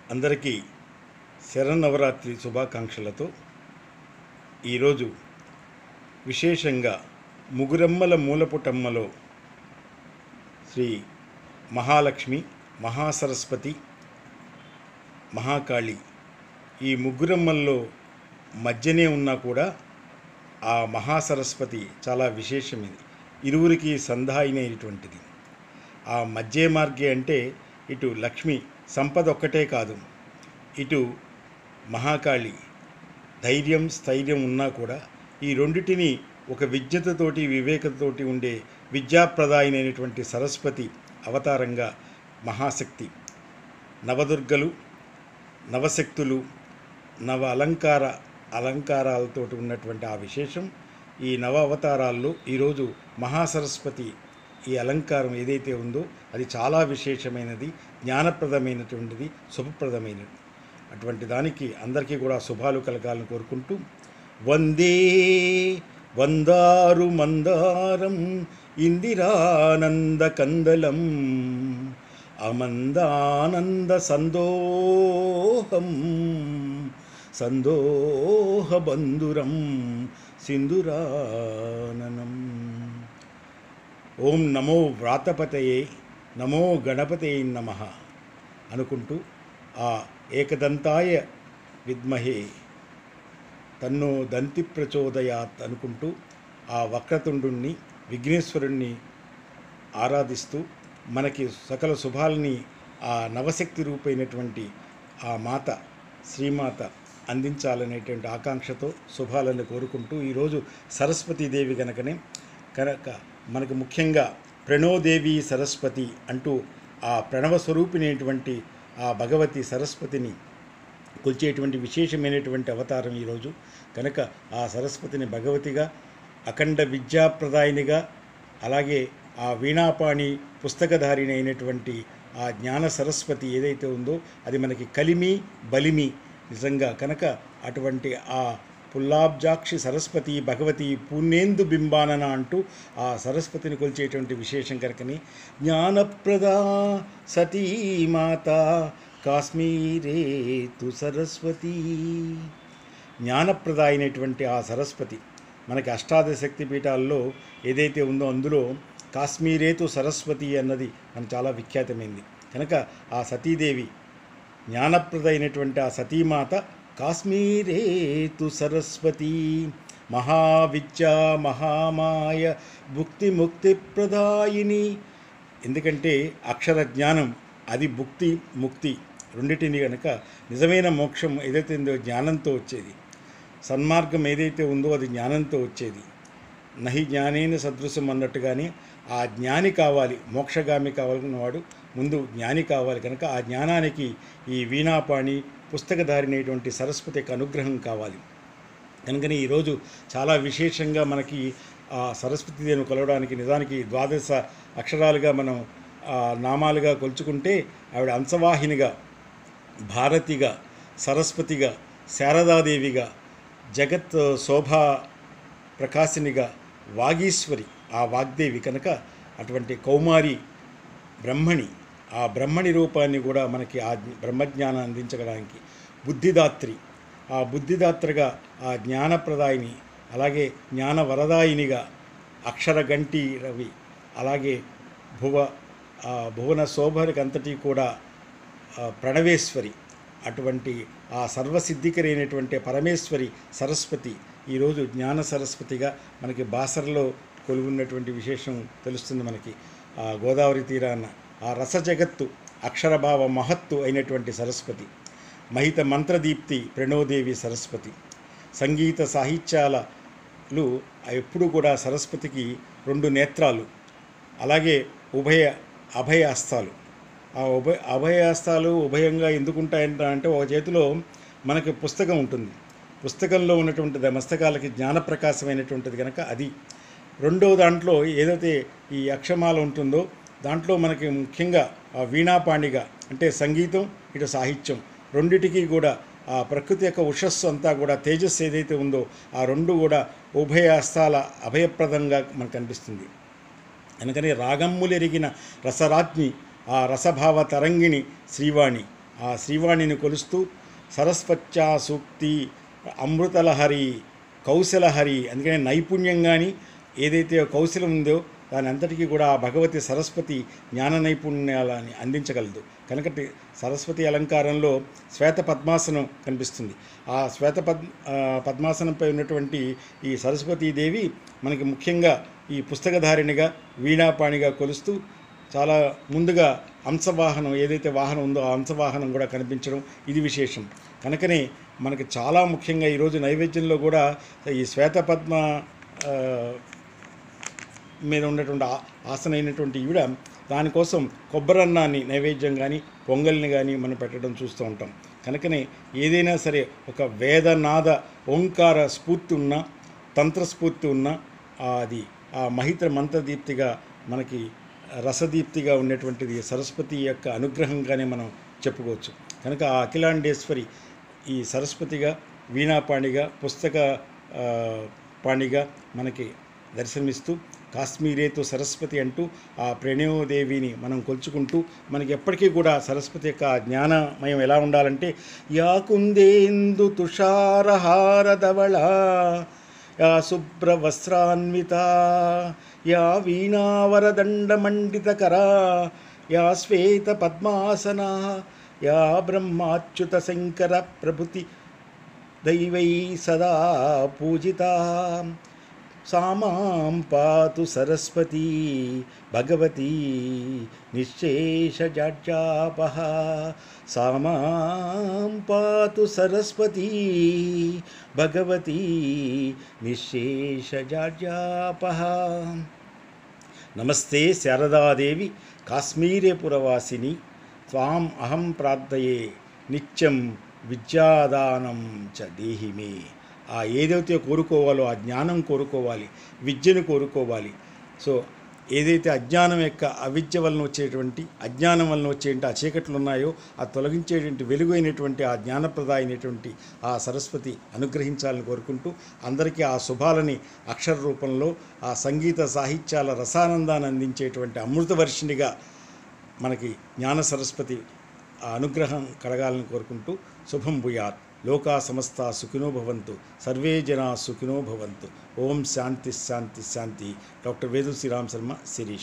అందరికీ శరన్నవరాత్రి శుభాకాంక్షలతో ఈరోజు విశేషంగా ముగురమ్మల మూలపుటమ్మలో శ్రీ మహాలక్ష్మి మహాసరస్వతి మహాకాళి ఈ ముగ్గురమ్మల్లో మధ్యనే ఉన్నా కూడా ఆ మహాసరస్వతి చాలా విశేషమైనది ఇరువురికి సంధాయినైనటువంటిది ఆ మధ్య మార్గే అంటే ఇటు లక్ష్మి సంపద ఒక్కటే కాదు ఇటు మహాకాళి ధైర్యం స్థైర్యం ఉన్నా కూడా ఈ రెండిటిని ఒక విజ్ఞతతోటి వివేకతోటి ఉండే విద్యాప్రదాయనైనటువంటి సరస్వతి అవతారంగా మహాశక్తి నవదుర్గలు నవశక్తులు నవ అలంకార అలంకారాలతో ఉన్నటువంటి ఆ విశేషం ఈ నవ అవతారాల్లో ఈరోజు మహాసరస్వతి ఈ అలంకారం ఏదైతే ఉందో అది చాలా విశేషమైనది జ్ఞానప్రదమైనటువంటిది శుభప్రదమైనది అటువంటి దానికి అందరికీ కూడా శుభాలు కలగాలని కోరుకుంటూ వందే వందారు మందారం ఇందిరానంద కందలం అమందానంద సందోహం సందోహబంధురం సింధురాననం ఓం నమో వ్రాతపతయే నమో గణపతయే నమ అనుకుంటూ ఆ ఏకదంతాయ విద్మహే తన్నో దంతి ప్రచోదయాత్ అనుకుంటూ ఆ వక్రతుండుణ్ణి విఘ్నేశ్వరుణ్ణి ఆరాధిస్తూ మనకి సకల శుభాలని ఆ నవశక్తి రూపైనటువంటి ఆ మాత శ్రీమాత అందించాలనేటువంటి ఆకాంక్షతో శుభాలను కోరుకుంటూ ఈరోజు సరస్వతీదేవి గనకనే కనుక మనకు ముఖ్యంగా ప్రణోదేవి సరస్వతి అంటూ ఆ ప్రణవ స్వరూపిణైనటువంటి ఆ భగవతి సరస్వతిని కొలిచేటువంటి విశేషమైనటువంటి అవతారం ఈరోజు కనుక ఆ సరస్వతిని భగవతిగా అఖండ విద్యాప్రదాయినిగా అలాగే ఆ వీణాపాణి పుస్తకధారిణి అయినటువంటి ఆ జ్ఞాన సరస్వతి ఏదైతే ఉందో అది మనకి కలిమి బలిమి నిజంగా కనుక అటువంటి ఆ పుల్లాబ్జాక్షి సరస్వతి భగవతి పూర్ణేందు బింబానన అంటూ ఆ సరస్వతిని కొలిచేటువంటి విశేషం కనుకని జ్ఞానప్రదా సతీమాత కాశ్మీరే తు సరస్వతి జ్ఞానప్రదాయైనటువంటి ఆ సరస్వతి మనకి అష్టాదశ శక్తి పీఠాల్లో ఏదైతే ఉందో అందులో కాశ్మీరేతు సరస్వతి అన్నది మనకు చాలా విఖ్యాతమైంది కనుక ఆ సతీదేవి జ్ఞానప్రదైనటువంటి ఆ సతీమాత కాశ్మీరేతు సరస్వతి మహావిద్య మహామాయ భుక్తి ముక్తి ప్రదాయిని ఎందుకంటే అక్షర జ్ఞానం అది భుక్తి ముక్తి రెండిటిని కనుక నిజమైన మోక్షం ఏదైతే ఉందో జ్ఞానంతో వచ్చేది సన్మార్గం ఏదైతే ఉందో అది జ్ఞానంతో వచ్చేది నహి జ్ఞానేన సదృశం అన్నట్టుగానే ఆ జ్ఞాని కావాలి మోక్షగామి కావాలన్న వాడు ముందు జ్ఞాని కావాలి కనుక ఆ జ్ఞానానికి ఈ వీణాపాణి పుస్తకధారినటువంటి సరస్వతి యొక్క అనుగ్రహం కావాలి కనుకని ఈరోజు చాలా విశేషంగా మనకి ఆ సరస్వతీదేవిని కొలవడానికి నిజానికి ద్వాదశ అక్షరాలుగా మనం ఆ నామాలుగా కొలుచుకుంటే ఆవిడ అంశవాహినిగా భారతిగా సరస్వతిగా శారదాదేవిగా జగత్ శోభా ప్రకాశినిగా వాగీశ్వరి ఆ వాగ్దేవి కనుక అటువంటి కౌమారి బ్రహ్మణి ఆ బ్రహ్మణి రూపాన్ని కూడా మనకి ఆ బ్రహ్మజ్ఞానం అందించడానికి బుద్ధిదాత్రి ఆ బుద్ధిదాత్రగా ఆ జ్ఞానప్రదాయిని అలాగే జ్ఞాన వరదాయినిగా అక్షర గంటి రవి అలాగే భువ ఆ భువన శోభరికంతటి కూడా ఆ ప్రణవేశ్వరి అటువంటి ఆ సర్వసిద్ధికరైనటువంటి పరమేశ్వరి సరస్వతి ఈరోజు జ్ఞాన సరస్వతిగా మనకి బాసరలో కొలువున్నటువంటి విశేషం తెలుస్తుంది మనకి ఆ గోదావరి తీరాన ఆ రస జగత్తు అక్షరభావ మహత్తు అయినటువంటి సరస్వతి మహిత మంత్రదీప్తి ప్రణోదేవి సరస్వతి సంగీత సాహిత్యాలు ఎప్పుడు కూడా సరస్వతికి రెండు నేత్రాలు అలాగే ఉభయ అభయ హస్తాలు ఆ ఉభయ అభయ హస్తాలు ఉభయంగా ఎందుకు ఉంటాయంట అంటే ఒక చేతిలో మనకి పుస్తకం ఉంటుంది పుస్తకంలో ఉన్నటువంటి మస్తకాలకి జ్ఞానప్రకాశమైనటువంటిది కనుక అది రెండో దాంట్లో ఏదైతే ఈ అక్షమాల ఉంటుందో దాంట్లో మనకి ముఖ్యంగా ఆ వీణాపాణిగా అంటే సంగీతం ఇటు సాహిత్యం రెండిటికి కూడా ఆ ప్రకృతి యొక్క ఉషస్సు అంతా కూడా తేజస్సు ఏదైతే ఉందో ఆ రెండు కూడా ఉభయ హస్తాల అభయప్రదంగా మనకు కనిపిస్తుంది అందుకని రాగమ్ములెరిగిన రసరాజ్ఞి ఆ రసభావ తరంగిణి శ్రీవాణి ఆ శ్రీవాణిని కొలుస్తూ సరస్వత్యా సూక్తి అమృతలహరి కౌశలహరి అందుకనే నైపుణ్యం కానీ ఏదైతే కౌశలం ఉందో దాని అంతటికీ కూడా ఆ భగవతి సరస్వతి జ్ఞాన నైపుణ్యాలని అందించగలదు కనుక సరస్వతి అలంకారంలో శ్వేత పద్మాసనం కనిపిస్తుంది ఆ శ్వేత పద్ ఆ, పద్మాసనంపై ఉన్నటువంటి ఈ సరస్వతీదేవి మనకి ముఖ్యంగా ఈ పుస్తకధారిణిగా వీణాపాణిగా కొలుస్తూ చాలా ముందుగా హంసవాహనం ఏదైతే వాహనం ఉందో ఆ హంసవాహనం కూడా కనిపించడం ఇది విశేషం కనుకనే మనకి చాలా ముఖ్యంగా ఈరోజు నైవేద్యంలో కూడా ఈ శ్వేత పద్మ ఆ, మీద ఉన్నటువంటి ఆ- ఆసనైనటువంటి ఈవిడ దానికోసం కొబ్బరన్నాన్ని నైవేద్యం కానీ పొంగల్ని కానీ మనం పెట్టడం చూస్తూ ఉంటాం కనుకనే ఏదైనా సరే ఒక వేదనాద ఓంకార స్ఫూర్తి ఉన్న తంత్రస్ఫూర్తి ఉన్న ఆ అది ఆ మహిత మంత్రదీప్తిగా మనకి రసదీప్తిగా ఉన్నటువంటిది సరస్వతి యొక్క అనుగ్రహంగానే మనం చెప్పుకోవచ్చు కనుక ఆ అఖిలాండేశ్వరి ఈ సరస్వతిగా వీణాపాణిగా పుస్తక ఆ, పాణిగా మనకి దర్శనమిస్తూ కాశ్మీరేతో సరస్వతి అంటూ ఆ ప్రణయోదేవిని మనం కొలుచుకుంటూ మనకి ఎప్పటికీ కూడా సరస్వతి యొక్క ఆ జ్ఞానమయం ఎలా ఉండాలంటే యా కుందేందు తుషారహారధవళ యా శుభ్రవస్త్రాన్విత యా వీణావరదండమండితకరా యా శ్వేత పద్మాసన యా బ్రహ్మాచ్యుత శంకర ప్రభుతి దైవై సదా పూజితా సామాం పాతు సరస్వతీ భగవతీ నిశ్శేషజాడ్యాపహ సామాం పాతు సరస్వతీ భగవతీ నిశ్శేషజాడ్యాపహ నమస్తే శారదాదేవి కాశ్మీరే పురవాసిని త్వాం అహం ప్రార్థయే నిత్యం విద్యాదానం చ దేహి మే ఆ ఏదైతే కోరుకోవాలో ఆ జ్ఞానం కోరుకోవాలి విద్యను కోరుకోవాలి సో ఏదైతే అజ్ఞానం యొక్క అవిద్య వలన వచ్చేటువంటి అజ్ఞానం వలన వచ్చేటువంటి ఆ చీకట్లు ఉన్నాయో ఆ తొలగించేటువంటి వెలుగు అయినటువంటి ఆ జ్ఞానప్రదాయమైనటువంటి ఆ సరస్వతి అనుగ్రహించాలని కోరుకుంటూ అందరికీ ఆ శుభాలని అక్షర రూపంలో ఆ సంగీత సాహిత్యాల రసానందాన్ని అందించేటువంటి అమృతవర్షిణిగా మనకి జ్ఞాన సరస్వతి ఆ అనుగ్రహం కలగాలని కోరుకుంటూ శుభం భూయాత్ లోకా సమస్త సుఖినో భవంతు సర్వే జనా సుఖినో భవంతు ఓం శాంతి శాంతి శాంతి డాక్టర్ వేదు శ్రీరామ్ శర్మ శిరీష్